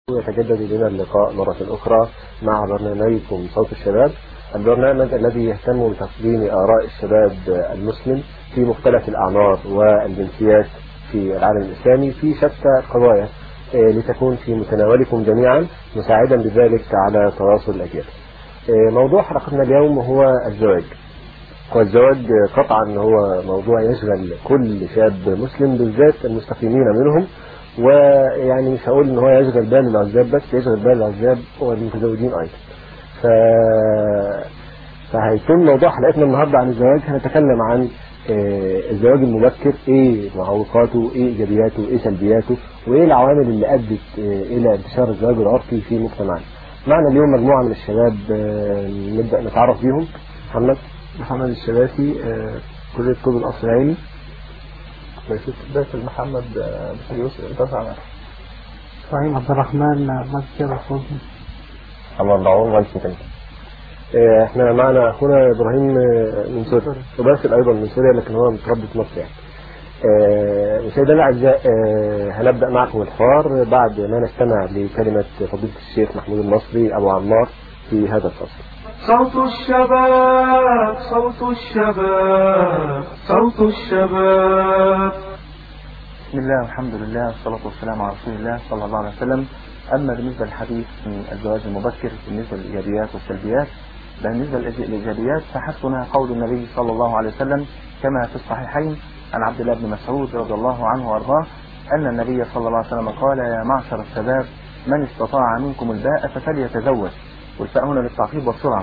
يتجدد لنا اللقاء مرة أخرى مع برنامجكم صوت الشباب البرنامج الذي يهتم بتقديم آراء الشباب المسلم في مختلف الأعمار والجنسيات في العالم الإسلامي في شتى القضايا لتكون في متناولكم جميعا مساعدا بذلك على تواصل الأجيال موضوع حلقتنا اليوم هو الزواج والزواج قطعا هو موضوع يشغل كل شاب مسلم بالذات المستقيمين منهم ويعني مش هقول ان هو يشغل بال العزاب بس يشغل بال العزاب والمتزوجين ايضا ف... فهيكون موضوع حلقتنا النهارده عن الزواج هنتكلم عن الزواج المبكر ايه معوقاته ايه ايجابياته ايه سلبياته وايه العوامل اللي ادت الى انتشار الزواج العرفي في مجتمعنا معنا اليوم مجموعه من الشباب نبدا نتعرف بيهم محمد محمد الشباسي كلية طب القصر العيني باسل محمد بن يوسف انتصر على إبراهيم عبد الرحمن مسجد الصوت محمد دعوان مالكي احنا معنا اخونا ابراهيم من سوريا وباسل ايضا من سوريا لكن هو متربي في مصر يعني مشاهدينا الاعزاء هنبدا معكم الحوار بعد ما نستمع لكلمه فضيله الشيخ محمود المصري ابو عمار في هذا الفصل صوت الشباب صوت الشباب صوت الشباب بسم الله والحمد لله والصلاة والسلام على رسول الله صلى الله عليه وسلم أما بالنسبة للحديث من الزواج المبكر بالنسبة للإيجابيات والسلبيات بالنسبة للإيجابيات فحسبنا قول النبي صلى الله عليه وسلم كما في الصحيحين عن عبد الله بن مسعود رضي الله عنه وأرضاه أن النبي صلى الله عليه وسلم قال يا معشر الشباب من استطاع منكم الباءة فليتزوج والفاء هنا للتعقيب والسرعة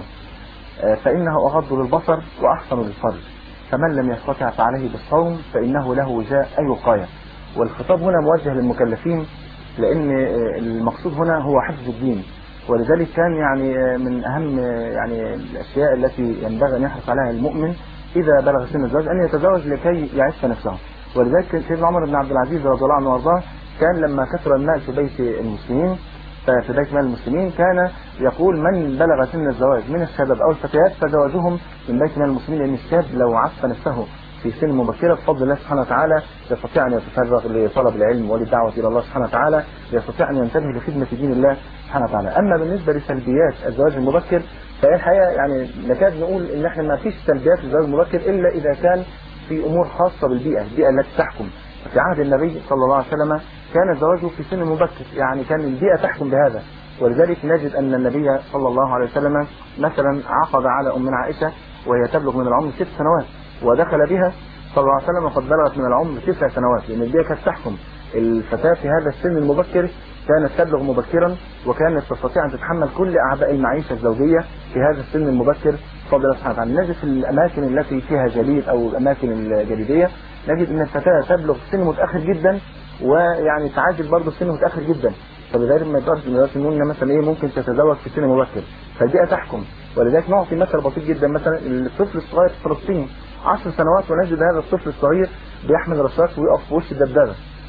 فإنه أغض للبصر وأحسن للفرج فمن لم يستطع فعليه بالصوم فإنه له وجاء أي وقاية والخطاب هنا موجه للمكلفين لأن المقصود هنا هو حفظ الدين ولذلك كان يعني من أهم يعني الأشياء التي ينبغي أن يحرص عليها المؤمن إذا بلغ سن الزواج أن يتزوج لكي يعيش نفسه ولذلك سيدنا عمر بن عبد العزيز رضي الله عنه وارضاه كان لما كثر المال في بيت المسلمين في بيت مال المسلمين كان يقول من بلغ سن الزواج من الشباب أو الفتيات فزواجهم من بيت مال المسلمين لأن الشاب لو عف نفسه في سن مبكرة بفضل الله سبحانه وتعالى يستطيع أن يتفرغ لطلب العلم وللدعوة إلى الله سبحانه وتعالى يستطيع أن ينتبه لخدمة دين الله سبحانه وتعالى أما بالنسبة لسلبيات الزواج المبكر فهي الحقيقة يعني نكاد نقول إن إحنا ما فيش سلبيات الزواج المبكر إلا إذا كان في أمور خاصة بالبيئة البيئة التي تحكم في عهد النبي صلى الله عليه وسلم كان الزواج في سن مبكر يعني كان البيئة تحكم بهذا ولذلك نجد أن النبي صلى الله عليه وسلم مثلا عقد على أمنا عائشة وهي تبلغ من العمر ست سنوات ودخل بها صلى الله عليه وسلم وقد بلغت من العمر تسع سنوات لأن البيئة كانت تحكم الفتاة في هذا السن المبكر كانت تبلغ مبكرا وكانت تستطيع أن تتحمل كل أعباء المعيشة الزوجية في هذا السن المبكر بفضل الله سبحانه وتعالى نجد في الأماكن التي فيها جليد أو الأماكن الجليدية نجد أن الفتاة تبلغ سن متأخر جدا ويعني تعجل برضه سن متأخر جدا فلذلك ما يقدرش ما يقدرش نقول مثلا ايه ممكن تتزوج في سن مبكر فالبيئة تحكم ولذلك نعطي مثل بسيط جدا مثلا الطفل الصغير في فلسطين 10 سنوات ونجد هذا الطفل الصغير بيحمل رشاش ويقف في وش الدبابة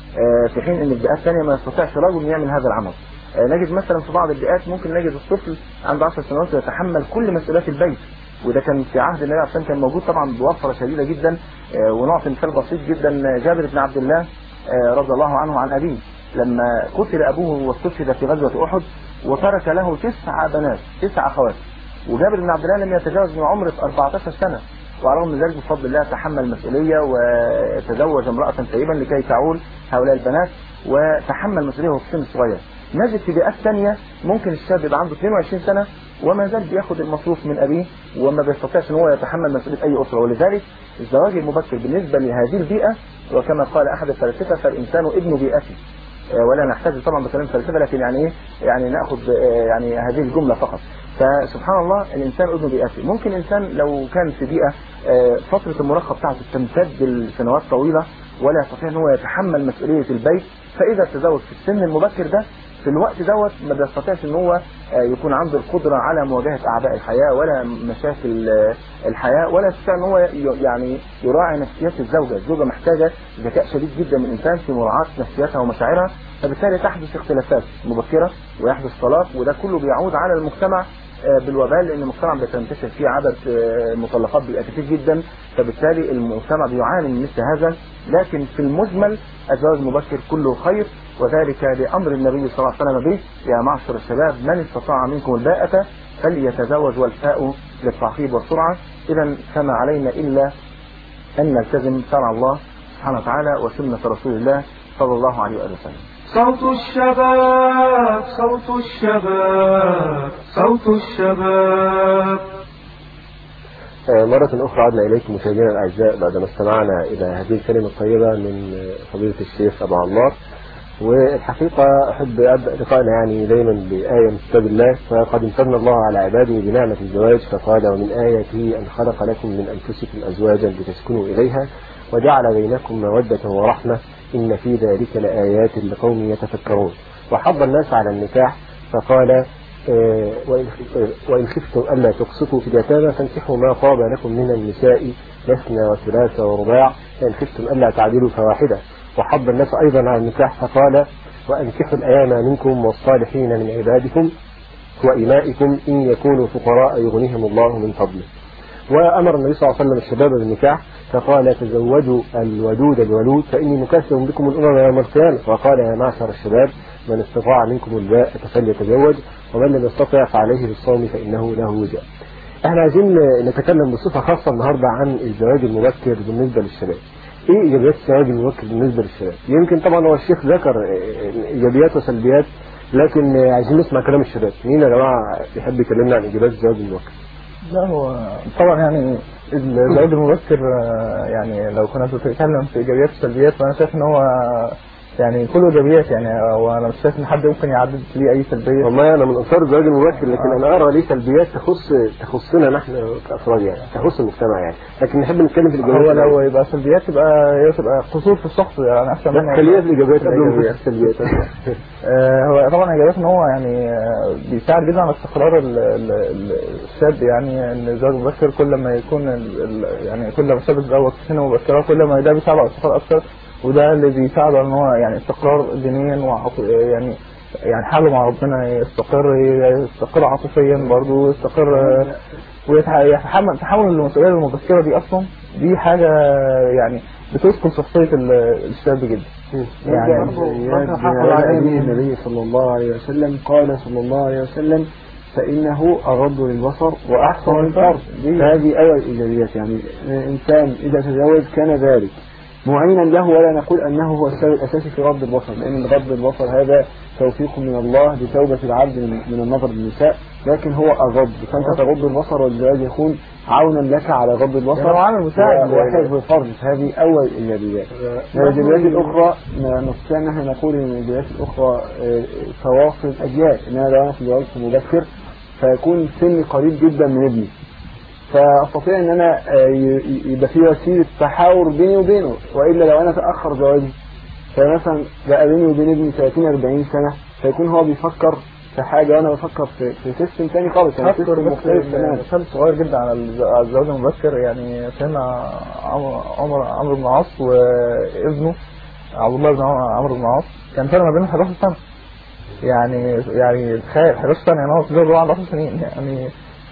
في حين ان البيئات الثانيه ما يستطيعش رجل يعمل هذا العمل نجد مثلا في بعض البيئات ممكن نجد الطفل عنده 10 سنوات يتحمل كل مسؤوليات البيت وده كان في عهد النبي عليه كان موجود طبعا بوفره شديده جدا ونعطي مثال بسيط جدا جابر بن عبد الله رضي الله عنه عن ابيه لما قتل ابوه واستشهد في غزوه احد وترك له تسع بنات تسع اخوات وجابر بن عبد الله لم يتجاوز من عمره 14 سنه وعلى الرغم من ذلك بفضل الله تحمل المسؤولية وتزوج امرأة طيبا لكي تعول هؤلاء البنات وتحمل مسؤولية وهو في سن صغير نجد في بيئات ثانية ممكن الشاب يبقى عنده 22 سنة وما زال بياخد المصروف من أبيه وما بيستطيعش ان هو يتحمل مسؤولية أي أسرة ولذلك الزواج المبكر بالنسبة لهذه البيئة وكما قال أحد الفلاسفة فالإنسان ابن بيئته ولا نحتاج طبعا بكلام فلسفه لكن يعني ايه يعني ناخذ يعني هذه الجمله فقط فسبحان الله الانسان ابن بيئته ممكن انسان لو كان في بيئه فتره المراهقه بتاعته تمتد لسنوات طويله ولا يستطيع ان هو يتحمل مسؤوليه البيت فاذا تزوج في السن المبكر ده في الوقت دوت ما بيستطيعش ان هو يكون عنده القدرة على مواجهة اعباء الحياة ولا مشاكل الحياة ولا يستطيع ان هو يعني يراعي نفسيات الزوجة الزوجة محتاجة ذكاء شديد جدا من الانسان في مراعاة نفسيتها ومشاعرها فبالتالي تحدث اختلافات مبكرة ويحدث طلاق وده كله بيعود على المجتمع بالوبال لان المجتمع بتنتشر فيه عدد مطلقات بيبقى كتير جدا فبالتالي المجتمع بيعاني من مثل هذا لكن في المجمل الزواج المبكر كله خير وذلك لأمر النبي صلى الله عليه وسلم به يا معشر الشباب من استطاع منكم الباءة فليتزوج والفاء للتعقيب والسرعة إذا فما علينا إلا أن نلتزم شرع الله سبحانه وتعالى وسنة رسول الله صلى الله عليه وآله وسلم صوت الشباب صوت الشباب صوت الشباب آه، مرة أخرى عدنا إليكم مشاهدينا الأعزاء بعدما استمعنا إلى هذه الكلمة الطيبة من آه، فضيلة الشيخ أبو عمار والحقيقة أحب أبدأ لقائنا يعني دايما بآية من كتاب الله فقد امتن الله على عباده بنعمة الزواج فقال ومن آياته أن خلق لكم من أنفسكم أزواجا لتسكنوا إليها وجعل بينكم مودة ورحمة إن في ذلك لآيات لقوم يتفكرون وحض الناس على النكاح فقال آه، وإن آه، وإن خفتم ألا تقسطوا في اليتامى فانكحوا ما طاب لكم من النساء مثنى وثلاث ورباع فإن خفتم ألا تعدلوا فواحدة وحض الناس أيضا على النكاح فقال وأنكحوا الأيام منكم والصالحين من عبادكم وإمائكم إن يكونوا فقراء يغنيهم الله من فضله وأمر النبي صلى الله عليه وسلم الشباب بالنكاح فقال تزوجوا الودود الولود فإني مكاثر بكم الأمم يوم القيامة وقال يا معشر الشباب من استطاع منكم الباء فليتزوج ومن لم يستطع فعليه بالصوم فإنه له وجاء احنا عايزين نتكلم بصفة خاصة النهاردة عن الزواج المبكر بالنسبة للشباب ايه ايجابيات الزواج المبكر بالنسبة للشباب يمكن طبعا هو الشيخ ذكر ايجابيات وسلبيات لكن عايزين نسمع كلام الشباب مين يا جماعة يحب يكلمنا عن ايجابيات الزواج المبكر لا هو طبعا يعني الزواج المبكر آه، يعني لو كنا بنتكلم في ايجابيات وسلبيات فانا شايف ان هو يعني كله ايجابيات يعني وانا مش شايف ان حد ممكن يعدد ليه اي سلبيه والله انا من انصار الزواج المبكر لكن انا ارى ليه سلبيات تخص تخصنا نحن كافراد يعني تخص المجتمع يعني لكن نحب نتكلم في هو الايجابيات لو يبقى سلبيات يبقى هي تبقى قصور في الشخص يعني احسن لا، منها خلينا في الايجابيات قبل ما نخش الإيجابيات. في السلبيات آه، هو طبعا ايجابيات ان هو يعني آه، بيساعد جدا على استقرار ال- ال- ال- الشاب يعني ان الزواج المبكر كل ما يكون ال- ال- يعني كل ما الشاب يتزوج في سن مبكره كل ما ده بيساعده على الاستقرار اكتر وده اللي بيساعده ان هو يعني استقرار دينيا وعط... يعني يعني حاله مع ربنا يستقر يستقر عاطفيا برضه يستقر آه، ويتحمل تحمل المسؤوليه المبكره دي اصلا دي حاجه يعني بتسكن شخصيه ال- الشاب جدا يعني برضه حافظ على عليه إيه؟ النبي صلى الله عليه وسلم قال صلى الله عليه وسلم فإنه أغض للبصر وأحسن للفرج هذه أول الإيجابيات يعني إنسان إذا تزوج كان ذلك معينا له ولا نقول أنه هو السبب الأساسي في غض البصر لأن غض البصر هذا توفيق من الله لتوبة العبد من من النظر للنساء لكن هو أغض فأنت تغض البصر والزواج يكون عونا لك على غض البصر يعني هو عامل مساعد. وحفظ الفرج هذه أول الإيجابيات الإيجابيات الأخرى ما نستطيع أن احنا نقول إن الإيجابيات الأخرى آه، تواصل الأجيال إن أنا لو أنا تزوجت مبكر فيكون سني قريب جدا من ابني فأستطيع إن أنا آه، ي- ي- يبقى في وسيلة تحاور بيني وبينه وإلا لو أنا تأخر زواجي فمثلا بقى بيني وبين ابني 30 40 سنة فيكون هو بيفكر في حاجة وأنا بفكر في في سيستم تاني خالص يعني اذكر سيستم بس مختلف تماما مثال صغير جدا على الز- على الزواج المبكر يعني سيدنا عمر عمر عمرو بن العاص وابنه عبد الله بن عمر- عمرو بن العاص كان فرق ما بينهم 11 سنه يعني يعني تخيل 11 سنه يعني هو اتجوز وهو عنده 10 سنين يعني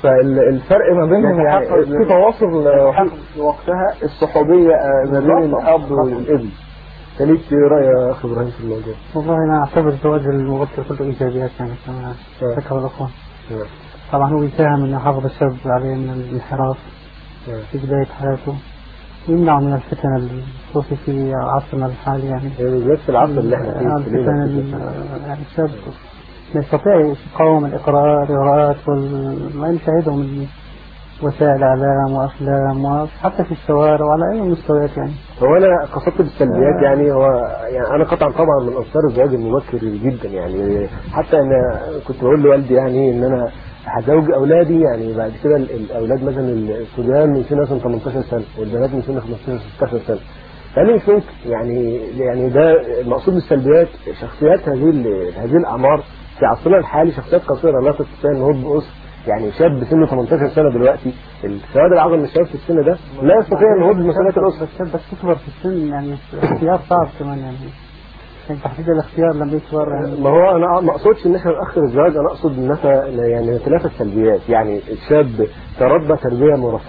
فالفرق ما بينهم يعني يتحقق في تواصل حق وقتها الصحوبية آه، ما بين بالظبط. الأب والابن خليك رأي يا أخ إبراهيم في الموضوع والله أنا أعتبر الزواج المبكر كله إيجابيات يعني كما ذكر الأخوان نعم. طبعا هو يساهم أن يحافظ الشاب عليه من الانحراف نعم. في بداية حياته ويمنع من الفتن الخصوصي في عصرنا الحالي يعني بالذات في العصر اللي احنا آه، فيه الفتن كلنا ال- يعني الشاب لا يستطيع يقاوم الإقرار الإغراءات وما يشاهده من وسائل إعلام وأفلام وحتى في الشوارع وعلى أي مستويات يعني هو انا قصدت بالسلبيات يعني هو يعني انا قطعا طبعا من انصار الزواج المبكر جدا يعني حتى انا كنت بقول لوالدي يعني ان انا هزوج اولادي يعني بعد كده ال- الاولاد مثلا الصبيان من سن مثلا 18 سنه والبنات من سن 15 16 سنه فانا مش ممكن يعني يعني ده المقصود بالسلبيات شخصيات هذه ال- هذه الاعمار في عصرنا الحالي شخصيات قصيره لا تستطيع ان هو بأس يعني شاب سنه 18 سنه دلوقتي السواد العظم من الشباب في السن ده لا يستطيع ان هو بمسؤوليه الاسره الشاب بس تكبر في السن يعني الاختيار صعب كمان يعني يعني تحديد الاختيار لما يكبر يعني ما هو انا ما اقصدش ان احنا ناخر الزواج انا اقصد ان احنا يعني نتلافى السلبيات يعني الشاب تربى تربيه مرفهه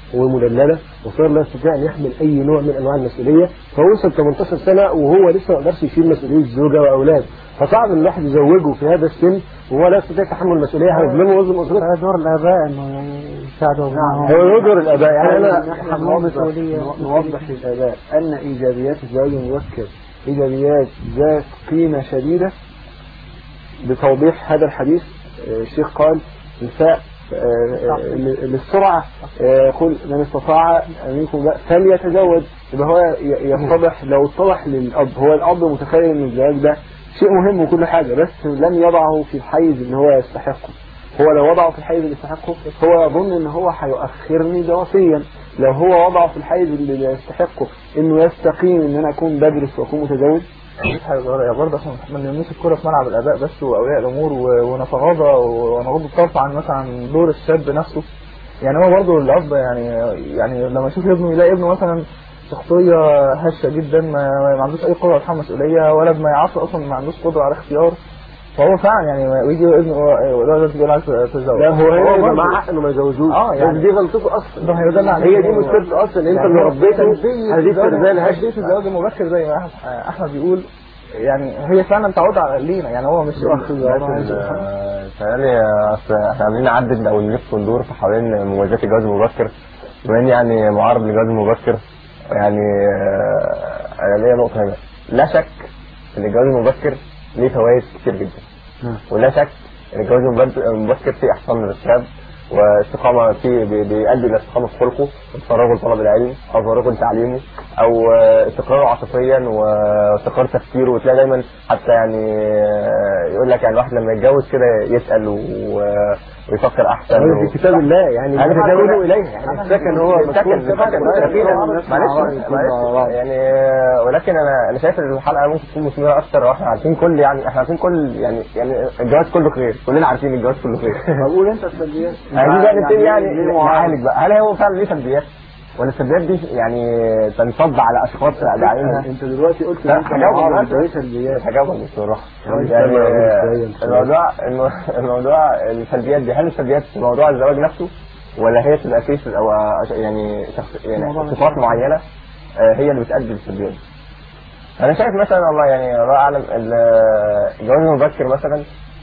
ومدلله وصار لا يستطيع ان يحمل اي نوع من انواع المسؤوليه فهو وصل 18 سنه وهو لسه ما يقدرش يشيل مسؤوليه زوجه واولاد فصعب ان الواحد يزوجه في هذا السن وهو لا يستطيع تحمل المسؤوليه هيظلمه ويظلم اسرته هذا دور الآباء إنه يساعدوا ابنائهم هو يدور الاباء يعني انا نحن نوضح, نوضح للآباء أن إيجابيات الزواج المبكر إيجابيات ذات قيمة شديدة بتوضيح هذا الحديث آه، الشيخ قال نساء آه، آه، للسرعة آه، يقول من استطاع منكم بقى فليتزوج يبقى هو ي- يتضح لو اتضح للأب هو الأب متخيل إن الزواج ده شيء مهم وكل حاجة بس لم يضعه في الحيز اللي هو يستحقه هو لو وضعه في الحيز اللي يستحقه هو يظن ان هو هيؤخرني دراسيا لو هو وضعه في الحيز اللي يستحقه انه يستقيم ان انا اكون بدرس واكون متزوج مفيش حاجه صغيره برضه عشان ما نلمس الكوره في ملعب الاباء بس واولياء الامور و- ونتغاضى ونغض الطرف عن مثلا دور الشاب نفسه يعني هو برضه الاب يعني يعني لما يشوف ابنه يلاقي ابنه مثلا شخصيه هشه جدا ما, ما عندوش اي قدره على تحمل مسؤوليه ولا ما يعرفش اصلا ما عندوش قدره على اختيار فهو فعلا يعني ويجي ابنه ولا بيقول عايز تتزوج لا هو هنا يبقى برضه- معاه حق انه ما يزوجوش اه يعني بس دي غلطته اصلا ده هيدل على هي دي مشكلته اصلا انت اللي ربيته هذه التربيه الهشه تربيه الزواج المبكر زي ما أح- احمد بيقول يعني هي فعلا تعود على لينا يعني هو مش تهيألي اصل احنا عاملين نعدد او نلف وندور في حوالين مميزات الجواز المبكر بما اني يعني معارض للجواز المبكر يعني آه، انا ليا نقطه هنا لا شك ان الجواز المبكر ليه فوائد كتير جدا ولا شك ان الجواز المبكر- المبكر فيه احسان للشاب واستقامة فيه بي- بيؤدي إلى استقامة في خلقه وتفرغه لطلب العلم أو تفرغه لتعليمه أو آه، استقراره عاطفيا واستقرار تفكيره وتلاقي دايما حتى يعني آه، يقول لك يعني الواحد لما يتجوز كده يسأل و- ويفكر أحسن هذا و- في كتاب الله يعني هذا كتاب يتزوجوا الله. اليها يعني السكن هو السكن مسؤول السكن معلش معلش يعني آه، ولكن انا انا شايف ان الحلقه ممكن تكون مثمره اكتر واحنا عارفين كل يعني احنا عارفين كل يعني يعني الجواز كله خير كلنا عارفين الجواز كله خير طب قول انت السلبيات عايزين بقى نبتدي يعني ليه معارض؟ نعالج بقى هل هو فعلا ليه سلبيات ولا السلبيات دي يعني تنصب على اشخاص بعينهم انت دلوقتي قلت ان لا، انت هجاوب معارض دلوقتي. ده سلبيات هجاوبك بصراحه طيب، يعني طيب، آه، طيب، طيب. الموضوع الم- الموضوع السلبيات دي هل السلبيات في موضوع الزواج نفسه ولا هي تبقى كيس او أش- يعني شخص يعني صفات معينه آه، هي اللي بتؤدي للسلبيات دي انا شايف مثلا والله يعني الله اعلم ال- الجواز المبكر مثلا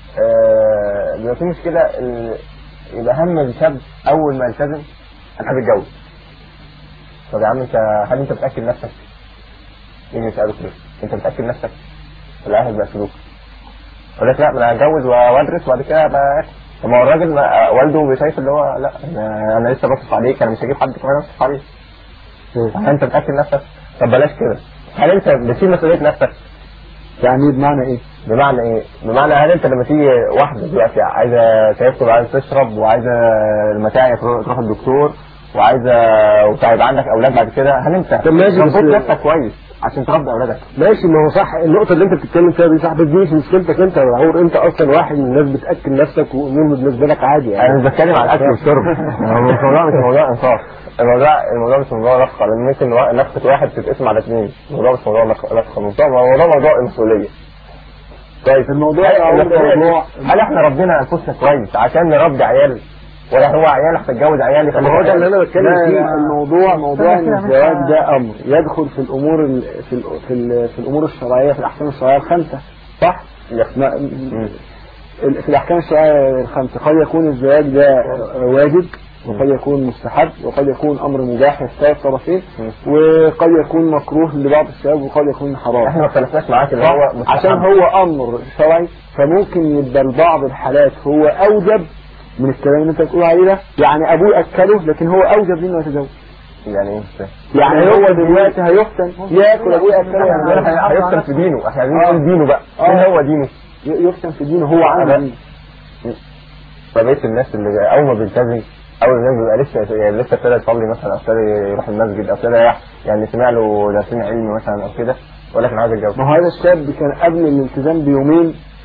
آه، بيبقى فيه مشكله ال- يبقى هم الشاب اول ما يلتزم انا حابب اتجوز طب يا عم انت هل انت بتاكل نفسك؟ يجي يسالك كده انت بتاكل نفسك؟ ولا اهلك بياكلوك؟ يقول لك لا ما انا هتجوز وادرس وبعد كده ابقى آكل. طب ما هو الراجل ما- والده شايف اللي هو لا انا, أنا لسه بصرف عليك انا مش هجيب حد كمان يصرف عليك هل انت بتاكل نفسك؟ طب بلاش كده هل انت بتشيل مسؤوليه نفسك؟ يعني بمعنى ايه؟ بمعنى ايه؟ بمعنى هل انت لما تيجي واحده دلوقتي عايزه تاكل وعايزه تشرب وعايزه لما تعيا تروح تروح الدكتور وعايزه ويبقى عندك اولاد بعد كده هل انت طب ماشي، بس- ظبط نفسك كويس عشان تربي اولادك؟ ماشي ما هو صح النقطة اللي انت بتتكلم فيها دي صح بس دي مش مشكلتك انت يا معور انت اصلا واحد من الناس بتأكل نفسك وامور بالنسبة لك عادي يعني انا مش بتكلم على الاكل والشرب هو مش موضوع مش موضوع انصاف الموضوع الموضوع مش موضوع نفقه لان ممكن وا- نفقه واحد تتقسم على اثنين الموضوع مش موضوع نفقه نفقة. الموضوع موضوع موضوع المسؤوليه كويس الموضوع هل- يعود المسؤولية دي- موضوع- هل احنا ربنا انفسنا كويس عشان نربي عيال ولا هو عيال هتتجوز عيال طب ما هو ده اللي انا بتكلم لا فيه لا الموضوع موضوع ان الزواج ده امر يدخل في الامور ال- في ال في, ال في الامور الشرعيه في الاحكام الشرعيه الخمسه صح؟ ما- ال- في الاحكام الشرعيه الخمسه قد يكون الزواج ده واجب وقد يكون مستحب وقد يكون امر مباح للثلاث الطرفين وقد يكون مكروه لبعض الشباب وقد يكون حرام احنا ما اختلفناش معاك اللي هو مستحب. عشان هو امر شرعي فممكن يبقى لبعض الحالات هو اوجب من الكلام اللي انت بتقول عليه ده يعني ابوه اكله لكن هو اوجب منه يتزوج يعني ايه مش فاهم. يعني هو دلوقتي هيفتن ياكل ابوه ياكله يعني احنا هيفتن في دينه احنا عايزين آه. نقول دينه بقى آه. مين هو دينه ي- يفتن في دينه هو عنده دين. فبقيت الناس اللي اول ما بيلتزم اول الناس بيبقى لسه يعني لسه ابتدى يصلي مثلا او ابتدى يروح المسجد او ابتدى يح- يعني سمع له درسين علم مثلا او كده يقول لك انا عايز اتجوز ما هو هذا الشاب كان قبل الالتزام بيومين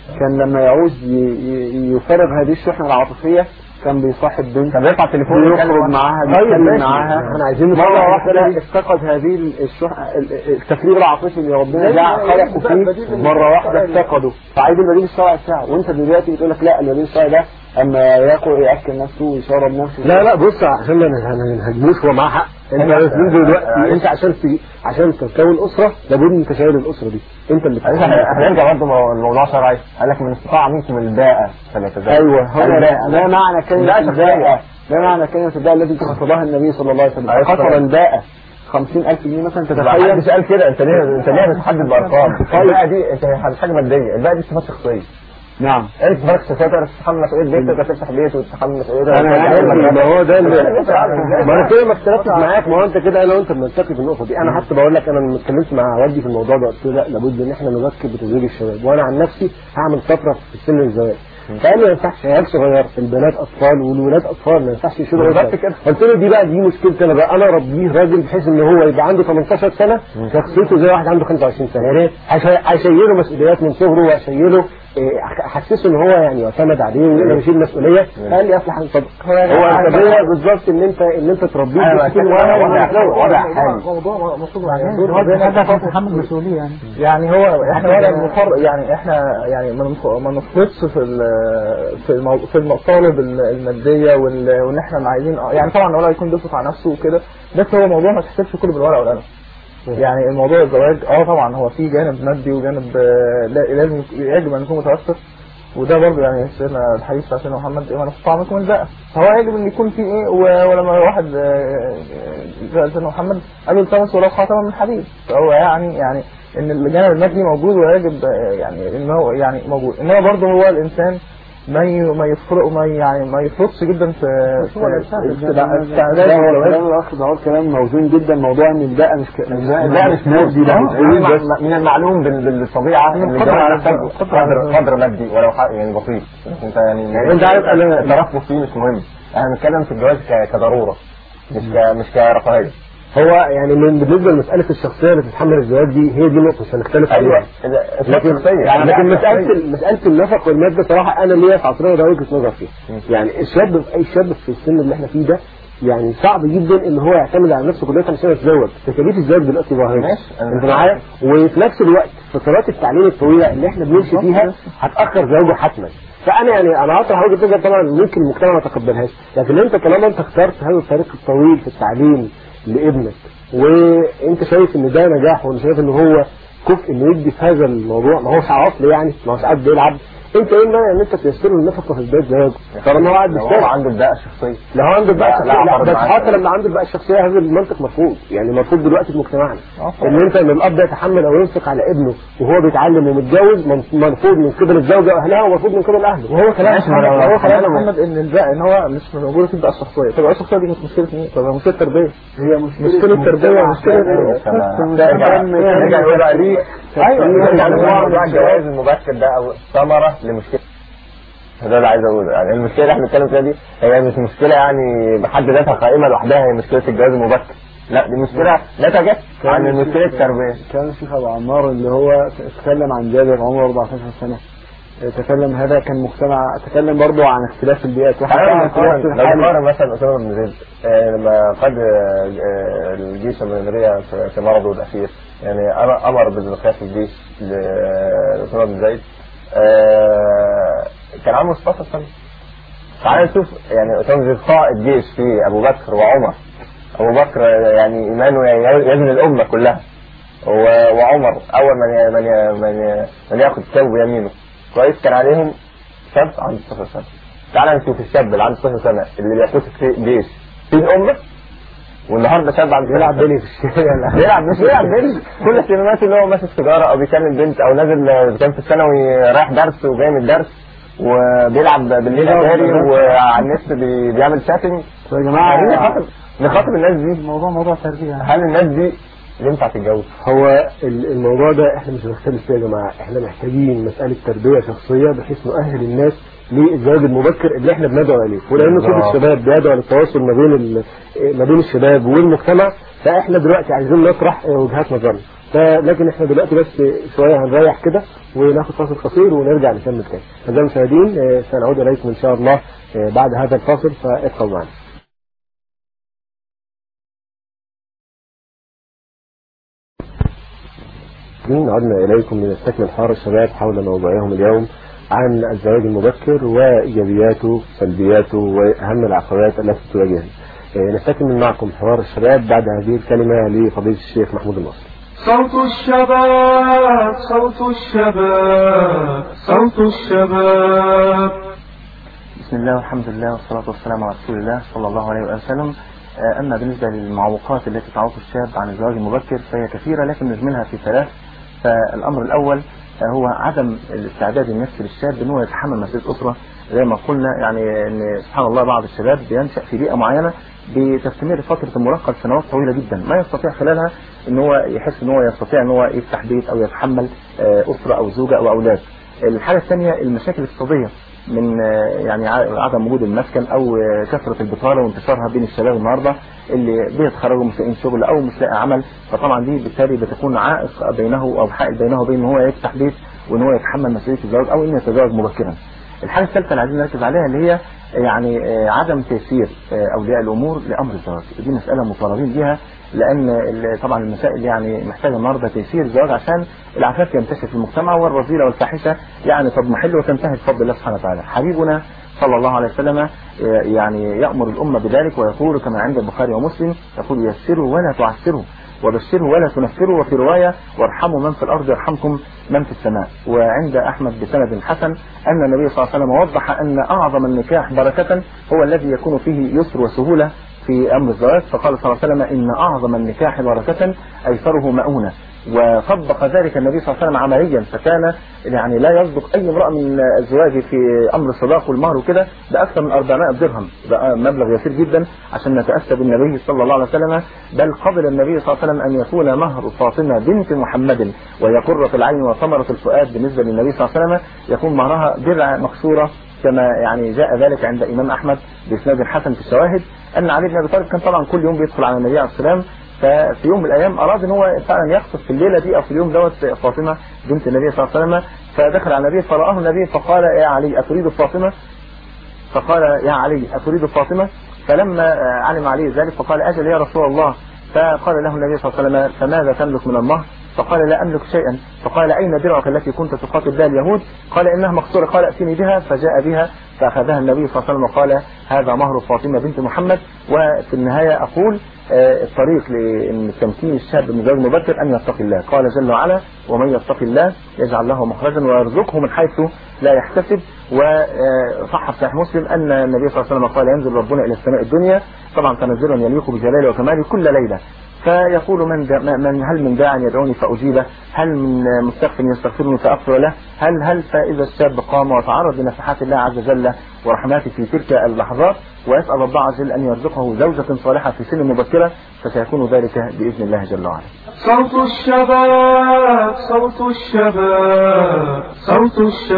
كان لما يعوز ي- ي- يفرغ هذه الشحنة العاطفية كان بيصاحب بنت كان بيرفع التليفون بيخرج معاها بيتكلم معاها احنا عايزين مرة نطلع واحدة افتقد هذه الشحنة التفريغ العاطفي اللي ربنا جعل خلقه فيه مرة واحدة افتقده فعايز البديل الشرعي بتاعه وانت دلوقتي بتقول لك لا البديل الشرعي ده اما ياكل ياكل نفسه ويشرب نفسه لا لا بص عشان ما نه- ما نهاجموش هو معاه حق انت أيوة. لازم دلوقتي أيوة. انت عشان ت- عشان تكون اسره لابد انت شايل الاسره دي انت اللي معلش احنا هنرجع برضه مو- الموضوع شرعي قال لك من استطاع منكم الباءة فليتزوج ايوه هو الباءة ما معنى كلمة لا شخصية. الباءة ما معنى كلمة الباءة التي خطبها النبي صلى الله عليه وسلم عليه الصلاة خطب الباءة 50000 جنيه مثلا ما تتخيل حدش قال كده انت ليه انت ليه بتحدد بارقام الباقه دي انت مش حاجه ماديه الباقه دي صفات شخصيه نعم انت صفات شخصيه تقدر تتحمل مسؤوليه بيتك تقدر تفتح بيت وتتحمل مسؤوليه انا عارف ما هو ده اللي ما انا كده ما اختلفتش معاك ما هو انت كده انا وانت بنتفق في النقطه دي انا حتى بقول لك انا لما اتكلمت مع والدي في الموضوع ده قلت له لا لابد ان احنا نذكر بتزويج الشباب وانا عن نفسي هعمل فتره في سن الزواج فقال لي ما ينفعش عيال صغير البنات اطفال والولاد اطفال ما ينفعش يشيلوا بالظبط رجل. كده. قلت له دي بقى دي مشكلتي انا بقى انا اربيه راجل بحيث ان هو يبقى عنده 18 سنه شخصيته زي واحد عنده 25 سنه يعني هش- هشيله مسؤوليات من صغره وهشيله إيه، احسسه ان هو يعني يعتمد عليه ويقدر يشيل مسؤوليه قال لي افلح الصدق هو التربيه بالظبط ان انت ان انت تربيه أيوة، بسكين وضع- واحد وضع- وضع حالي. موضوع مطلوب يعني هذا تتحمل مسؤولية يعني يعني هو احنا ولا بنفر يعني احنا يعني ما نف- ما نفرطش في ال- في المو- في المطالب ال- الماديه وال- وان احنا عايزين يعني طبعا الولد يكون بيصرف على نفسه وكده بس هو موضوع ما تحسبش كله بالورقه والقلم يعني الموضوع الزواج اه طبعا هو في جانب مادي وجانب آه، لا- لازم يجب ان يكون متوسط وده برضه يعني سيدنا الحديث بتاع سيدنا محمد ايه ما نستطاع منكم الباء فهو يجب ان يكون في ايه و- ولما واحد آه، آه، سأل سيدنا محمد قال له التمس ولو خاتما من حديد فهو يعني يعني ان الجانب المادي موجود ويجب آه، يعني ان هو يعني موجود انما برضه هو الانسان ما ي- ما يفرق ما ي- يعني ما يفرطش جدا في في استعداد كلام الجواز الاخ ده هو كلام موزون جدا موضوع ان الباء مش ك... لا مش مادي لا بس من المعلوم بال- بالطبيعه ان قدر على الجواز القدر. محتاج قدر قدر مادي ولو ح- يعني بسيط انت يعني يعني انت عارف انا الترفه فيه مش مهم احنا بنتكلم في الجواز ك- كضروره مش ك- مش كرفاهيه هو يعني من بالنسبه لمساله الشخصيه اللي تتحمل الزواج دي هي دي نقطه مش هنختلف ايوه عليها لكن شخصيه لكن مساله مساله النفق والماده صراحه انا ليا في عصرنا ده وجهه نظر فيها يعني الشاب اي شاب في السن اللي احنا فيه ده يعني صعب جدا ان هو يعتمد على نفسه كليا عشان يتزوج تكاليف الزواج دلوقتي ظاهره ماشي. أنا انت معايا وفي نفس الوقت فترات التعليم الطويله اللي احنا بنمشي فيها هتاخر زواجه حتما فانا يعني انا هطرح وجهه نظر طبعا ممكن المجتمع ما يتقبلهاش لكن انت طالما انت اخترت هذا الطريق الطويل في التعليم لابنك وانت شايف ان ده نجاح وانت شايف ان هو كفء انه يدي في هذا الموضوع ما هوش عواطل يعني ما هوش قاعد بيلعب انت ايه المانع ان انت تيسر له النفقه في بدايه زواجه طالما هو قاعد لو هو بيشتغل عنده الباقه الشخصيه لو عنده بقى لا، شخصية لا، لا أعترض بس معاك. حتى لما عنده بقى الشخصية هذا المنطق مرفوض يعني مرفوض دلوقتي في مجتمعنا آه، طبعا. ان انت ان الاب يتحمل او ينفق على ابنه وهو بيتعلم ومتجوز من- مرفوض من قبل الزوجة واهلها ومرفوض من قبل اهله وهو كلام ماشي، محمد ما لو- هو كلام لو- محمد ان الباء ان هو مش موجود في الباء الشخصيه طب الباء الشخصيه دي مش مشكله مين طب هي مشكله تربيه هي مشكله تربيه مشكله نرجع نرجع نقول بقى ليه ايوه نرجع نقول موضوع الجواز المبكر ده او ثمره لمشكله ده اللي عايز اقوله يعني المشكله اللي احنا بنتكلم فيها دي هي مش مشكله يعني بحد ذاتها قائمه لوحدها هي مشكله الجواز المبكر لا دي مشكله نتجت عن مشكله التربيه كان الشيخ ابو عمار اللي هو تكلم عن جابر عمره 14 سنه تكلم هذا كان مجتمع تكلم برضه عن اختلاف البيئات واحد تعالى كان نقارن اختلاف لو الحال. نقارن مثلا اسامه بن زيد آه، لما قاد آه، آه، الجيش الامريكي في في مرضه الاخير يعني أمر- امر بالدخول في الجيش لاسامه بن زيد آه، كان عمره 16 سنه تعالى نشوف يعني اسامه بن زيد قائد جيش في ابو بكر وعمر ابو بكر يعني ايمانه يزن الامه كلها و- وعمر اول من ي- من ي- من ي- من ياخذ كتابه بيمينه كويس كان عليهم شاب عنده 16 سنه تعال نشوف الشاب اللي عنده 16 سنه اللي بياخد في جيش في الامه والنهارده شاب عنده بيلعب 16 بيلي في الشارع بيلعب مش بيلعب بيلي كل اهتماماته اللي هو ماسك سيجاره او بيكلم بنت او نازل آه، كان في الثانوي رايح درس وجاي من الدرس وبيلعب بالليل اتاري وعلى النت بي- بيعمل شاتنج يا عايزين جماعه نخاطب نخاطب الناس دي الموضوع موضوع تربية هل الناس دي ينفع تتجوز؟ هو ال- الموضوع ده احنا مش بنختلف فيه يا جماعه احنا محتاجين مساله تربيه شخصيه بحيث نؤهل الناس للزواج المبكر اللي احنا بندعو اليه ولان صوت بالظبط. الشباب بيدعو للتواصل ما بين ال- ما بين الشباب والمجتمع فاحنا دلوقتي عايزين نطرح وجهات نظرنا فلكن احنا دلوقتي بس شويه هنريح كده وناخد فاصل قصير ونرجع نكمل تاني اعزائي المشاهدين آه، سنعود اليكم ان شاء الله آه، بعد هذا الفاصل فابقوا معنا عدنا إليكم لنستكمل حوار الشباب حول موضوعهم اليوم عن الزواج المبكر وإيجابياته سلبياته وأهم العقبات التي تواجهنا آه، نستكمل معكم حوار الشباب بعد هذه الكلمة لفضيلة الشيخ محمود النصر صوت الشباب صوت الشباب صوت الشباب بسم الله والحمد لله والصلاة والسلام على رسول الله صلى الله عليه وسلم آه، أما بالنسبة للمعوقات التي تعوق الشاب عن الزواج المبكر فهي كثيرة لكن نجملها في ثلاث فالأمر الأول آه، هو عدم الاستعداد النفسي للشاب ان هو يتحمل مسؤولية أسرة زي ما قلنا يعني ان سبحان الله بعض الشباب بينشأ في بيئة معينة بتستمر فترة المراهقة لسنوات طويلة جدا ما يستطيع خلالها ان هو يحس ان هو يستطيع ان هو يفتح بيت او يتحمل آه، أسرة او زوجة او أولاد الحاجة الثانية المشاكل الاقتصادية من آه، يعني ع- عدم وجود المسكن او آه، كثرة البطالة وانتشارها بين الشباب النهاردة اللي بيتخرجوا مش لاقيين شغل او مش لاقي عمل فطبعا دي بالتالي بتكون عائق بينه او حائل بينه وبين ان هو يفتح بيت وان هو يتحمل مسؤولية الزواج او انه يتزوج مبكرا الحاجة الثالثة اللي عايزين نركز عليها اللي هي يعني آه، عدم تيسير آه، أولياء الأمور لأمر الزواج دي مسألة مطالبين بها لأن ال- طبعا المسائل يعني محتاجة النهاردة تيسير الزواج عشان العفاف ينتشر في المجتمع والرذيلة والفاحشة يعني تضمحل وتنتهي بفضل الله سبحانه وتعالى حبيبنا صلى الله عليه وسلم آه، يعني يأمر الأمة بذلك ويقول كما عند البخاري ومسلم يقول يسروا ولا تعسروا وبشروا ولا تنفروا وفي رواية وارحموا من في الأرض يرحمكم من في السماء وعند أحمد بسند حسن أن النبي صلى الله عليه وسلم وضح أن أعظم النكاح بركة هو الذي يكون فيه يسر وسهولة في أمر الزواج فقال صلى الله عليه وسلم إن أعظم النكاح بركة أيسره مؤونة وطبق ذلك النبي صلى الله عليه وسلم عمليا فكان يعني لا يصدق أي امرأة من الزواج في أمر الصداق والمهر وكده بأكثر من 400 درهم ده مبلغ يسير جدا عشان نتأسى بالنبي صلى الله عليه وسلم بل قبل النبي صلى الله عليه وسلم أن يكون مهر فاطمة بنت محمد وهي قرة العين وثمرة الفؤاد بالنسبة للنبي صلى الله عليه وسلم يكون مهرها درع مكسورة كما يعني جاء ذلك عند الإمام أحمد بإسناد حسن في الشواهد أن علي بن أبي طالب كان طبعا كل يوم بيدخل على النبي عليه السلام ففي يوم من الأيام أراد أن هو فعلا يخطف في الليلة دي أو في اليوم دوت فاطمة بنت النبي صلى الله عليه وسلم فدخل على النبي فرآه النبي فقال يا علي أتريد فاطمة فقال يا علي أتريد فاطمة فلما آه، علم علي ذلك فقال أجل يا رسول الله فقال له النبي صلى الله عليه وسلم فماذا تملك من المهر فقال لا أملك شيئا فقال أين درعك التي كنت تقاتل بها اليهود قال إنها مكسورة قال أتني بها فجاء بها فأخذها النبي صلى الله عليه وسلم وقال هذا مهر فاطمة بنت محمد وفي النهاية أقول آه، الطريق لتمكين الشاب من زواج مبكر أن يتقي الله قال جل وعلا ومن يتقي الله يجعل له مخرجا ويرزقه من حيث لا يحتسب وصح في صحيح مسلم أن النبي صلى الله عليه وسلم قال ينزل ربنا إلى السماء الدنيا طبعا تنزلا يليق بجلاله وكماله كل ليلة فيقول من, دا من هل من داع يدعوني فأجيبه هل من مستغفر يستغفرني فأغفر له هل هل فإذا الشاب قام وتعرض لنفحات الله عز وجل ورحماته في تلك اللحظات ويسأل الله عز وجل أن يرزقه زوجة صالحة في سن مبكرة فسيكون ذلك بإذن الله جل وعلا صوت الشباب صوت الشباب صوت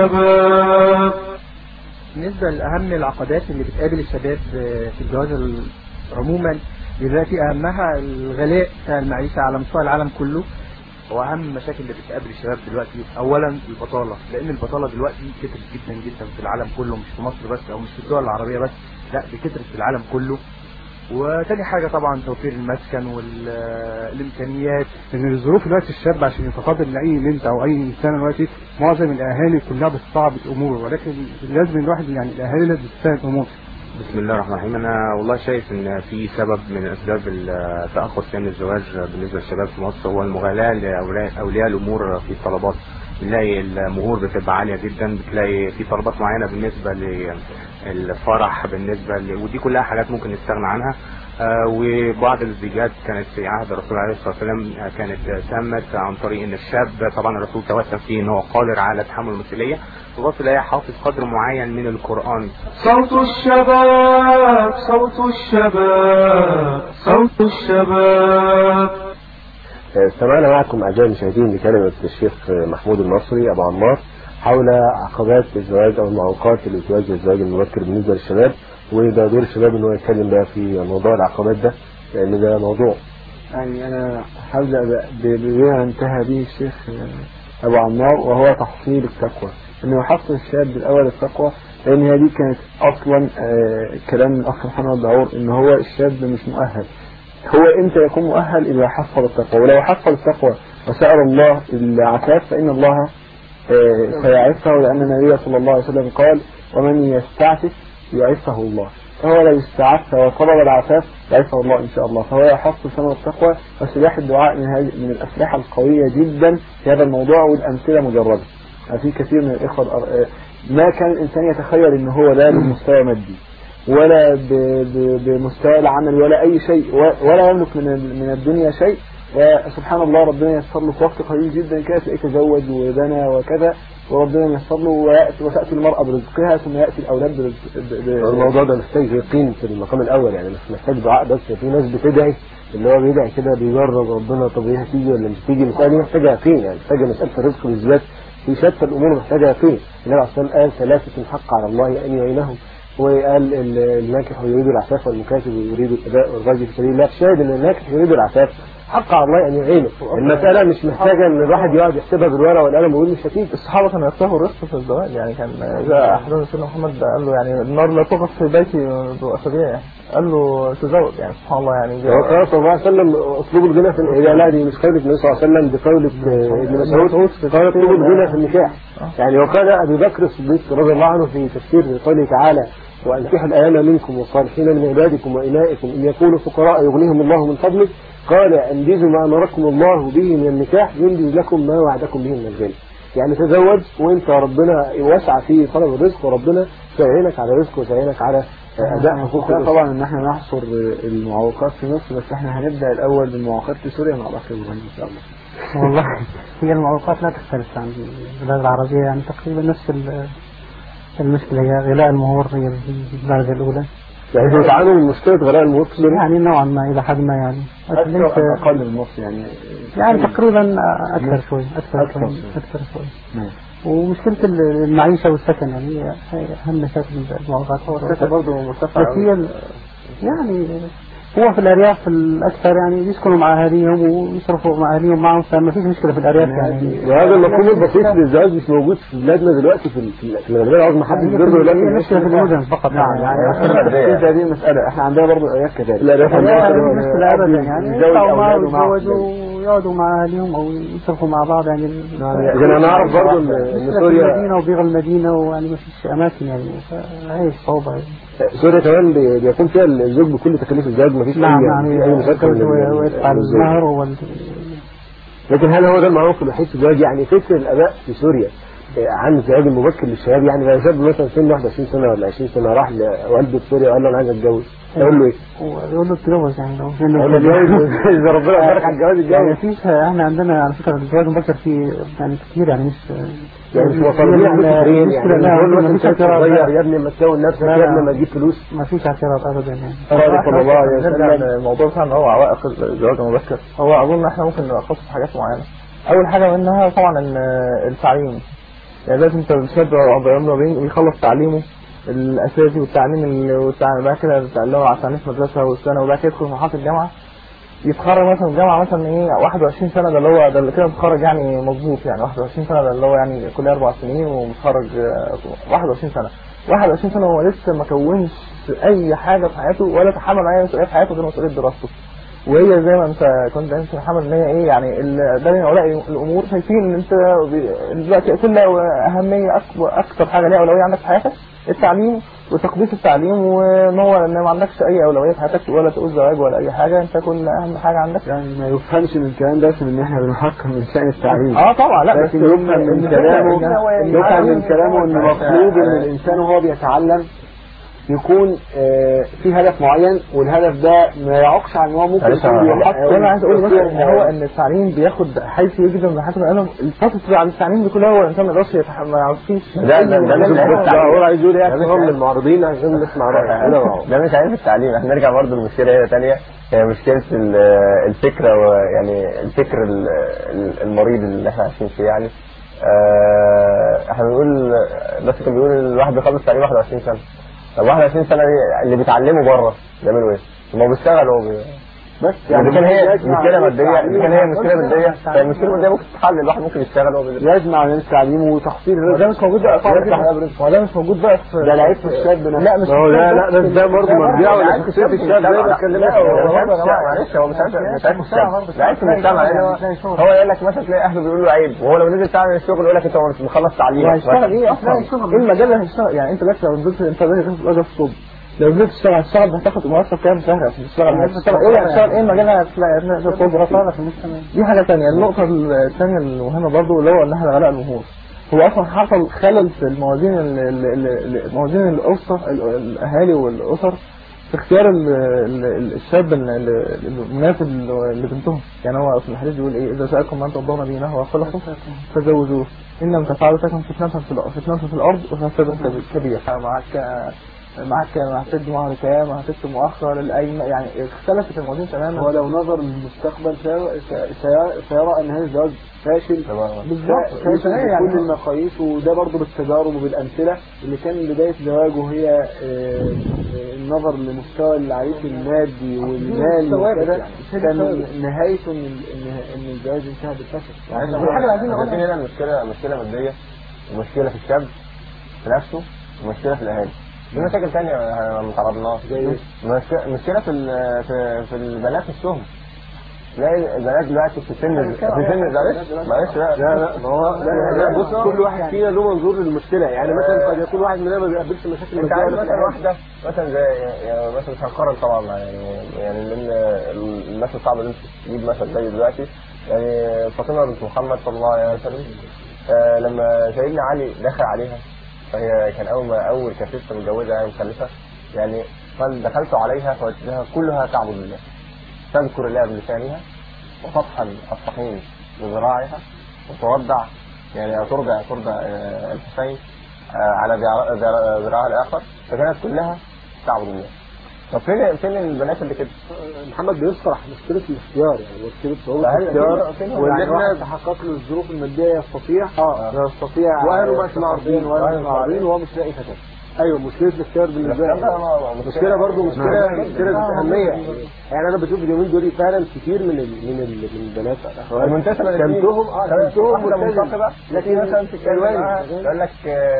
الشباب بالنسبة لأهم العقبات اللي بتقابل الشباب في الجواز ال- عموما دلوقتي أهمها الغلاء بتاع المعيشة على مستوى العالم كله واهم المشاكل اللي بتقابل الشباب دلوقتي اولا البطاله لان البطاله دلوقتي كترت جدا جدا في العالم كله مش في مصر بس او مش في الدول العربيه بس لا دي كترت في العالم كله وتاني حاجه طبعا توفير المسكن والامكانيات لان الظروف دلوقتي الشاب عشان يتفاضل لاي بنت او اي انسان دلوقتي معظم الاهالي كلها بتصعب الامور ولكن لازم الواحد يعني الاهالي لازم تسهل الامور بسم الله الرحمن الرحيم انا والله شايف ان في سبب من اسباب ال- تاخر سن الزواج بالنسبه للشباب في مصر هو المغالاه لاولياء أولياء الامور في الطلبات بنلاقي المهور بتبقى عاليه جدا بتلاقي في طلبات معينه بالنسبه للفرح بالنسبه ل... ودي كلها حاجات ممكن نستغنى عنها آه، وبعض الزيجات كانت في عهد الرسول عليه الصلاه والسلام آه، كانت تمت عن طريق ان الشاب طبعا الرسول توسم فيه ان هو قادر على تحمل المسؤوليه وبص لا حافظ قدر معين من القران صوت الشباب صوت الشباب صوت الشباب استمعنا معكم أعزائي المشاهدين لكلمة الشيخ محمود المصري أبو عمار حول عقبات الزواج أو المعوقات اللي بتواجه الزواج المبكر بالنسبة للشباب وده دور الشباب إن هو يتكلم بقى في موضوع العقبات ده لأن ده موضوع يعني أنا هبدأ ب- ب- بما انتهى به الشيخ آه، أبو عمار وهو تحصيل التقوى إنه يحصل الشاب الأول التقوى لأن هي دي كانت أصلا آه، كلام الأخ محمد دعور إن هو الشاب مش مؤهل هو إمتى يكون مؤهل إذا حصل التقوى ولو حصل التقوى وسأل الله العفاف فإن الله آه، سيعفه لأن النبي صلى الله عليه وسلم قال ومن يستعفف يعفه الله فهو لو استعف وطلب العفاف يعفه الله إن شاء الله فهو يحصل ثمن التقوى وسلاح الدعاء من, هذه من الأسلحة القوية جدا في هذا الموضوع والأمثلة مجردة في كثير من الإخوة الأر- آه، ما كان الإنسان يتخيل إن هو لا بمستوى مادي ولا ب- ب- بمستوى العمل ولا أي شيء و- ولا يملك من ال- من الدنيا شيء وسبحان الله ربنا ييسر له في وقت قليل جدا كده تلاقيه تزوج وبنى وكذا وربنا ييسر له ويأتي وتأتي المرأة برزقها ثم يأتي الأولاد برزق ب- ب- الموضوع ده محتاج يقين في المقام الاول يعني مش محتاج دعاء بس في ناس بتدعي اللي هو بيدعي كده بيجرب ربنا طب هي هتيجي ولا مش هتيجي المساله دي محتاجه يقين يعني محتاجه مساله الرزق بالذات في شتى الامور محتاجه يقين النبي عليه الصلاه والسلام قال ثلاثه حق على الله ان يعينهم وقال ال- الناكح يريد العفاف والمكاتب يريد الاداء والرجل في سبيل الله الشاهد ان الناكح يريد العفاف حق على الله ان يعينه المساله مش محتاجه ان الواحد يقعد يحسبها بالورقه والقلم ويقول مش هتيجي الصحابة كانوا يكرهوا الرزق في الزواج يعني كان إذا أحد سيدنا محمد قال له يعني النار لا تقف في بيتي ذو أسابيع يعني قال له تزوج يعني سبحان الله يعني هو قال صلى الله عليه وسلم اطلبوا الغنى في الإله لا دي مش قولة النبي صلى الله عليه وسلم بقولة آه، ابن مسعود قال اطلبوا الغنى في النكاح يعني وقال أبي بكر الصديق رضي الله عنه في تفسير قوله تعالى وأنكحوا الأيام منكم والصالحين من عبادكم وإمائكم إن يكونوا فقراء يغنيهم الله من فضله قال أنجزوا ما أمركم الله به من النكاح ينجز لكم ما وعدكم به من الغنى يعني تزوج وانت ربنا واسع في طلب الرزق وربنا سيعينك على رزق وسيعينك على آه، أداء حقوق لا الأسرة. طبعا ان احنا نحصر المعوقات في مصر بس احنا هنبدا الاول بالمعوقات في سوريا مع الاخ ابراهيم ان شاء الله والله هي المعوقات لا تختلف عن البلاد العربية يعني تقريبا نفس ال- المشكلة هي غلاء المهور هي الدرجة الأولى يعني انتوا بتعانوا من مشكلة غلاء الموت في سوريا؟ يعني نوعا ما إلى حد ما يعني لكن ليس اقل من مصر يعني يعني تقريبا أكثر شوي أكثر أكثر شوي شوي. أكثر شوي نعم. ومشكلة ال- المعيشة والسكن يعني هي هي أهم مشاكل المعوقات السكن برضه مرتفع بس هي ال- يعني هو في الأرياف الأكثر يعني بيسكنوا مع أهاليهم ويصرفوا مع أهاليهم معهم فما فيش مشكلة في الأرياف يعني وهذا المفهوم البسيط للزواج مش موجود في بلادنا دلوقتي في ال- في الغالبية العظمى حد هي بيقدر هي دلوقتي مشكلة في المدن فقط نعم يعني المادية. هذه مسألة احنا عندنا برضه الأرياف كذلك الأرياف لا عندنا لا مشكلة أبدا يعني يزوج يطلعوا معه أولاده معه ويتزوجوا ويقعدوا مع أهاليهم أو يصرفوا مع بعض يعني إذا أنا أعرف برضه إن إن مشكلة في سوريا المدينة وبيغ المدينة ويعني ما فيش أماكن يعني فهي صعوبة يعني. سوريا كمان بي- بيكون فيها الزوج بكل تكاليف الزواج مفيش نعم أي نعم أي مشاكل من ال- ويدفع من الزوج. المهر وال لكن هل هو ده المعروف الوحيد في الزواج يعني فكر الآباء في سوريا آه، عن الزواج المبكر للشباب يعني لو شاب مثلا سن 21 سنة ولا 20 سنة راح لوالده في سوريا وقال له أنا عايز أتجوز يقول له إيه؟ ويقول له اتجوز يعني لو يقول له اتجوز إذا ربنا بارك على الجواز يعني اتجوز فيش احنا عندنا على فكرة الزواج المبكر في يعني كتير يعني مش يعني مش مصاريين على فكرين يعني المشكلة لا يقول له ما مثلا فيش أنت اعتراض صغير لا. يا ابني ما تكون نفسك لا، يا لا. ابني ما تجيب فلوس ما فيش اعتراض ابدا يعني صادق صلى الله عليه نرجع وسلم للموضوع بتاع ان هو عوائق الزواج المبكر هو اظن احنا ممكن نخصص حاجات معينه اول حاجه منها طبعا ان التعليم يعني لازم انت الشاب لما بيخلص تعليمه الاساسي والتعليم ال- والتع- بعد كده اللي هو على تعليم في مدرسه والسنه وبعد كده يدخل مرحله الجامعه يتخرج مثلا الجامعه مثلا ايه 21 سنه ده اللي هو ده اللي كده متخرج يعني مظبوط يعني 21 سنه ده اللي هو يعني كليه اربع سنين ومتخرج آه، 21 سنه 21 سنه هو لسه ما كونش اي حاجه في حياته ولا تحمل اي مسؤوليه في حياته غير مسؤوليه دراسته وهي زي ما انت كنت انت محمد ان هي ايه يعني ال- ده من اولياء الامور شايفين ان انت بي- دلوقتي كل اهميه اكبر اكثر حاجه ليها اولويه عندك في حياتك التعليم وتقديس التعليم وان هو ان ما عندكش اي اولويه في حياتك ولا تقول زواج ولا اي حاجه انت كل اهم حاجه عندك يعني ما يفهمش من الكلام ده من ان احنا بنحكم من شأن التعليم اه طبعا لا بس لكن يفهم من كلامه يفهم من كلامه ان مطلوب ان الانسان وهو بيتعلم يكون آه، في هدف معين والهدف ده ما يعوقش عن ان هو ممكن معلش يكون أنا- بيحقق- انا عايز اقول بس ان هو ان التعليم بياخد حيث يجب من حيث القلم الفتره على التعليم دي كلها هو الانسان ما يقدرش يتحمل ما يعرفش ده- ده- ده مش بص عارف بقى هو عايز يقول ايه ده مش اكثر من عارف. المعارضين عشان نسمع رأيه انا وهو. ده مش عارف التعليم احنا نرجع برضه لمشكله هي تانية هي مشكله ال- الفكره ويعني الفكر ال- ال- المريض اللي احنا عايشين فيه يعني آه، احنا بنقول بس كان بيقول الواحد بيخلص تعليم 21 سنه طب 21 سنه دي اللي بيتعلموا بره بيعملوا ايه؟ ما هو بيشتغل هو بي... بس يعني كان هي يجمع مشكله بين ماديه التعليم كان هي مشكله والتعليم. ماديه فالمشكله الماديه ممكن تتحل الواحد ممكن يشتغل وهو بيدرس. يجمع بين التعليم وتحصيل ما ده الرزق مش موجود بقى في يفتح أبرز. ما ده مش موجود بقى في ده العيب في الشاب نفسه لا مش ما هو لا لا بس ده برضه مرجعه يعني ولا شخصيه الشاب زي ما اتكلمنا لا هو مش عارف معلش هو مش عارف مش عارف الشاب ده عارف في المجتمع يعني هو- هو يقول لك مثلا تلاقي اهله بيقولوا له عيب وهو لو نزل تعمل الشغل يقول لك انت مش مخلص تعليمك هيشتغل ايه اصلا ايه المجال اللي هيشتغل يعني انت دلوقتي لو نزلت انت دلوقتي هتاخد اجازه الصبح لو نزلت تشتغل هتشتغل هتاخد مرتب كام شهر عشان تشتغل هتشتغل ايه هتشتغل ايه المجال اللي هتلاقي هتلاقي الصبح دي حاجه ثانيه النقطه الثانيه المهمه برضو اللي هو ان احنا غلاء المهور هو اصلا حصل خلل في الموازين ال- ال- ال- موازين الاسره ال- الاهالي والاسر في اختيار ال- ال- الشاب ال- ال- المناسب ل- لبنتهم يعني هو في الحديث بيقول ايه اذا سالكم من ترضون دينه وخلقه فزوجوه ان لم تفعلوا تكن فتنه في الارض فتنه في الارض وفساد كبير معك معك هتدي مهر كام هتكتب مؤخر الايم يعني اختلفت الموازين تماما هو لو نظر للمستقبل سيرى, سيرى, سيرى ان هذا الزواج فاشل بالظبط. فاشل يعني بكل المقاييس وده برضه بالتجارب وبالامثله اللي كان بدايه زواجه هي آه، آه، النظر لمستوى العريس المادي والمالي وكده كان نهايته ان ان إن الجواز انتهى بالفشل دي حاجه اللي عايزين نقولها هنا مشكله مشكله ماديه ومشكله في الشاب في نفسه ومشكله في الاهالي في مشاكل ثانيه ما تعرضناش مشكله مشكله في ال- في في البنات نفسهم تلاقي البنات دلوقتي في سن في سن معلش معلش لا لا لا ما هو لا لا بص كل واحد فينا له منظور للمشكله يعني مثلا قد يكون واحد مننا ما بيقابلش مشاكل انت مادية عايز ولا مثلا حاجة. واحده مثلا زي يعني مثلا مش هنقارن طبعا يعني يعني لان المثل صعب ان انت تجيب مثل زي دلوقتي يعني فاطمه بنت محمد صلى الله عليه وسلم آه لما سيدنا علي دخل عليها فهي كان اول ما اول كفيفه متجوزه يعني مخلفه يعني قال دخلت عليها فوجدتها كلها تعبد الله تذكر الله بلسانها وتطحن الطحين بذراعها وتودع يعني ترضع ترضع آه، الحسين آه، على ذراع- ذراع- ذراعها الاخر فكانت كلها تعبد الله طب فين فين البنات اللي كده؟ محمد بيشرح مشكله الاختيار يعني مشكله صعوبه فهل- الاختيار فين- فين- وان يعني واحد احنا تحقق له الظروف الماديه يستطيع اه يستطيع واهله مش معارضين واهله مش معارضين وهو مش لاقي فتاه ايوه مشكله الاختيار بالنسبه لا، لي لا، لا، مشكله برضه مشكله نعم. مشكله ذات اهميه يعني انا بشوف اليومين دول فعلا كتير من ال من ال من البنات الاخوات المنتسبة كلمتهم اه كلمتهم واحدة ملتزم. منتقبة لكن مثلا تتكلم الوان معاها يقول لك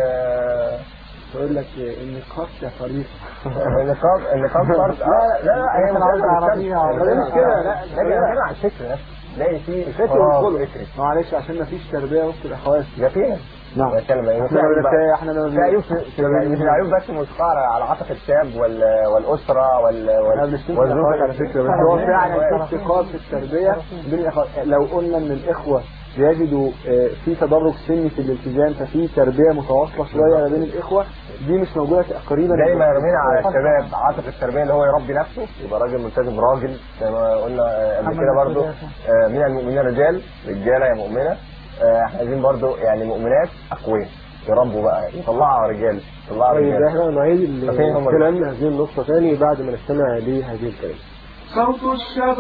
آه، يقول لك النقاط يا فريق النقاب النقاب فرض لا لا لا هي مثلا عاوزة عربية، عربية. مش كده لا لكن انا بتكلم على الفكر نفسه تلاقي فيه الفكر فراغ والخلق. فكري معلش عشان ما فيش تربيه وسط الاخوات ده فين؟ نعم. بتكلم ايه احنا في عيوب بنتكلم- بقى. احنا لما في عيوب في في- مش العيوب بس مشقة على على عاتق الشاب وال- والاسره وال احنا وال- بنشتكي والظروف الاخوات على فكره بس هو فعلا في افتقار في التربيه بين الاخوات لو قلنا ان الاخوه بيجدوا آه، في تدرج سني في الالتزام ففي تربيه متواصله شويه ما بين الاخوه دي مش موجوده تقريبا زي ما رمينا على الشباب عاطف التربيه اللي هو يربي نفسه يبقى راجل ملتزم راجل زي ما قلنا آه، قبل كده برضو آه، من المؤمنين رجال رجاله يا مؤمنه آه، احنا عايزين برضو يعني مؤمنات اقوياء يربوا بقى يطلعوا رجال يطلعوا طيب رجال احنا نعيد ففين هم الكلام هذه النقطه ثاني بعد ما نستمع لهذه الكلمه صوت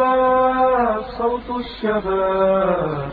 الشباب صوت الشباب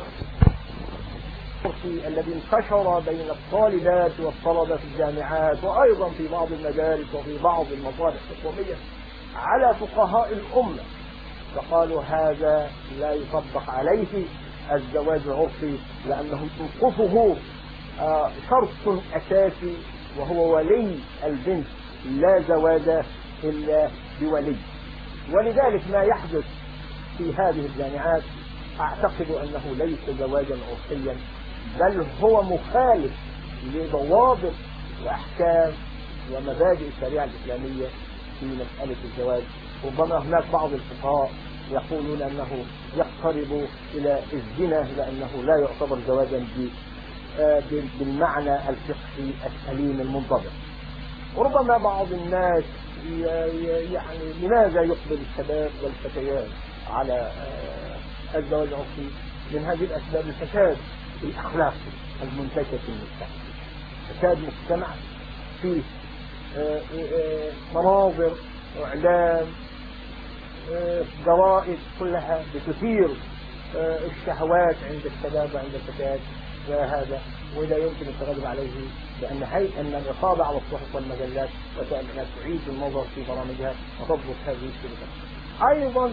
الذي انتشر بين الطالبات والطلبة في الجامعات وأيضا في بعض المدارس وفي بعض المصالح الحكومية على فقهاء الأمة فقالوا هذا لا يطبق عليه الزواج العرفي لأنه يوقفه آه، شرط أساسي وهو ولي البنت لا زواج إلا بولي ولذلك ما يحدث في هذه الجامعات أعتقد أنه ليس زواجا عرفيا بل هو مخالف لضوابط وأحكام ومبادئ الشريعة الإسلامية في مسألة الزواج ربما هناك بعض الفقهاء يقولون أنه يقترب إلى الزنا لأنه لا يعتبر زواجا ب- آه، بال- بالمعنى الفقهي السليم المنضبط وربما بعض الناس ي- ي- يعني لماذا يقبل الشباب والفتيات على آه، الزواج العرفي من هذه الأسباب الفساد الأخلاقي المنتشر في المجتمع فساد مجتمع فيه آه، آه، مناظر وإعلام آه، جرائد كلها بتثير آه، الشهوات عند الشباب وعند الفتيات وهذا ولا يمكن التغلب عليه لأن هي أن الرقابة على الصحف والمجلات وسائل الإعلام تعيد النظر في برامجها وتضبط هذه الشبكات. أيضا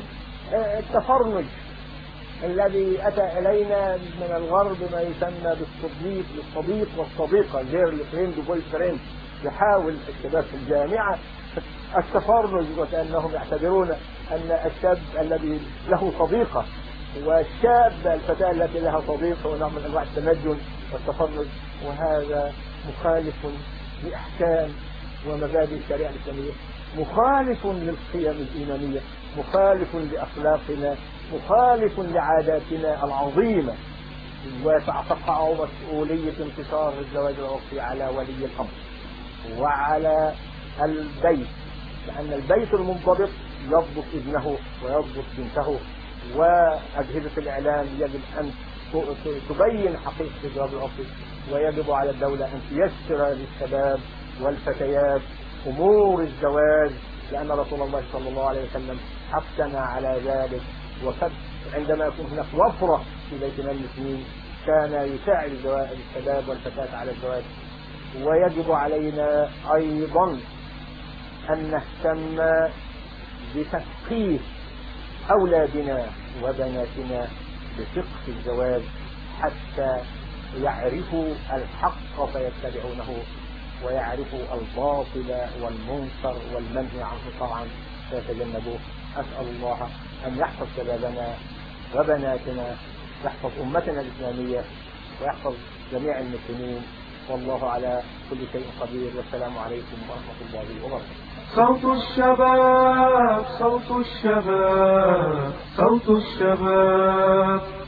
آه، التفرج الذي أتى إلينا من الغرب ما يسمى بالصديق بالصديق والصديقة جيرل فريند وبوي فريند يحاول الشباب في الجامعة التفرج وكأنهم يعتبرون أن الشاب الذي له صديقة والشاب الفتاة التي لها صديقة ونوع من أنواع التمدن والتفرج وهذا مخالف لأحكام ومبادئ الشريعة الإسلامية مخالف للقيم الإيمانية مخالف لأخلاقنا مخالف لعاداتنا العظيمة وتقع مسؤولية انتصار الزواج العرفي على ولي الأمر وعلى البيت لأن البيت المنضبط يضبط ابنه ويضبط بنته وأجهزة الإعلام يجب أن تبين حقيقة الزواج العرفي ويجب على الدولة أن تيسر للشباب والفتيات أمور الزواج لأن رسول الله صلى الله عليه وسلم حثنا على ذلك وقد عندما يكون هناك وفرة في بيت مال المسلمين كان يساعد الشباب والفتاة على الزواج ويجب علينا أيضا أن نهتم بتثقيف أولادنا وبناتنا بفقه الزواج حتى يعرفوا الحق فيتبعونه ويعرفوا الباطل والمنكر والمنهي عنه طبعا فيتجنبوه أسأل الله أن يحفظ شبابنا وبناتنا يحفظ أمتنا الإسلامية ويحفظ جميع المسلمين والله على كل شيء قدير والسلام عليكم ورحمة الله وبركاته صوت الشباب صوت الشباب صوت الشباب